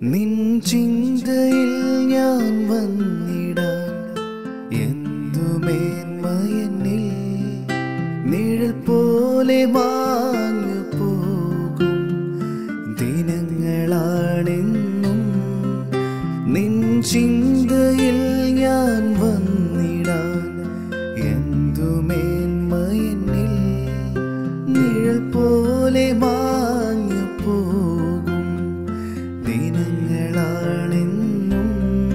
നിൻ ചിന്തയിൽ ഞാൻ വന്നിടാൻ എന്തു മേന്മയെന്നിൽ നിഴൽ പോലെ മാഞ്ഞു പോകും ദിനങ്ങളാണെന്നും നിൻ ചിന്തയിൽ ഞാൻ വന്നിടാൻ എന്തു മേന്മയെന്നിൽ നിഴൽ പോലെ മാഞ്ഞു പോകും ദിനങ്ങളാണെന്നും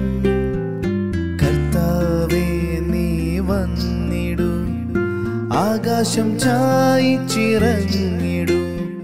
കർത്താവേ നീ വന്നിടൂ ആകാശം ചായിച്ചിറങ്ങിടൂ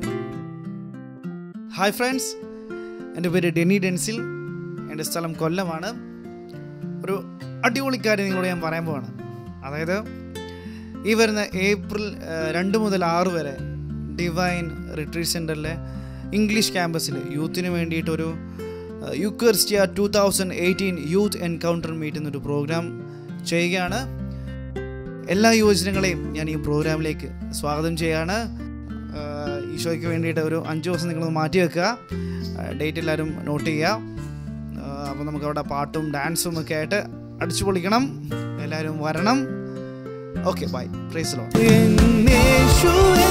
ഹായ് ഫ്രണ്ട്സ് എൻ്റെ പേര് ഡെന്നി ഡെൻസിൽ എൻ്റെ സ്ഥലം കൊല്ലമാണ് ഒരു അടിപൊളി കാര്യം നിങ്ങളോട് ഞാൻ പറയാൻ പോവാണ് അതായത് ഈ വരുന്ന ഏപ്രിൽ ആ, രണ്ട് മുതൽ ആറ് വരെ ഡിവൈൻ റിട്രീറ്റ് സെൻറ്ററിലെ ഇംഗ്ലീഷ് ക്യാമ്പസിൽ യൂത്തിന് വേണ്ടിയിട്ടൊരു യുക്വറിസ്റ്റിയ two thousand eighteen youth encounter meet എന്നൊരു പ്രോഗ്രാം ചെയ്യുകയാണ് എല്ലാ യുവജനങ്ങളെയും ഞാൻ ഈ പ്രോഗ്രാമിലേക്ക് സ്വാഗതം ചെയ്യാണ് ആഹ് ഈശോയ്ക്ക് വേണ്ടിയിട്ട് ഒരു അഞ്ച് ദിവസം നിങ്ങളൊന്ന് മാറ്റി വെക്കുക ഡേറ്റ് എല്ലാവരും നോട്ട് ചെയ്യുക അപ്പോൾ നമുക്ക് അവിടെ പാട്ടും ഡാൻസും ഒക്കെ ആയിട്ട് അടിച്ചു പൊളിക്കണം എല്ലാവരും വരണം ഓക്കെ ബൈ പ്രൈസ് ലോ എന്നേശുവേ,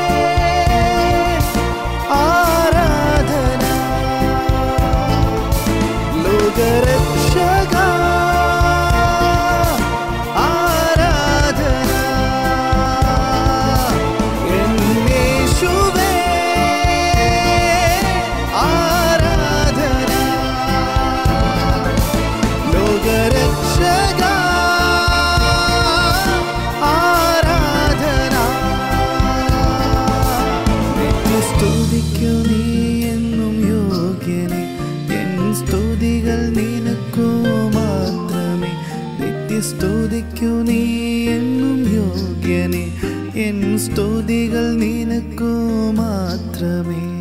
ആരാധന ലോകരക്ഷക ആരാധന എന്നേശുവേ, ആരാധന ലോകരക്ഷക ആരാധന സ്തുതിക്കു നീ എന്നും യോഗ്യനെ എൻ സ്തുതികൾ നിനക്കു മാത്രമേ നിത്യസ്തുതിക്കു നീ എന്നും യോഗ്യനെ എൻ സ്തുതികൾ നിനക്കു മാത്രമേ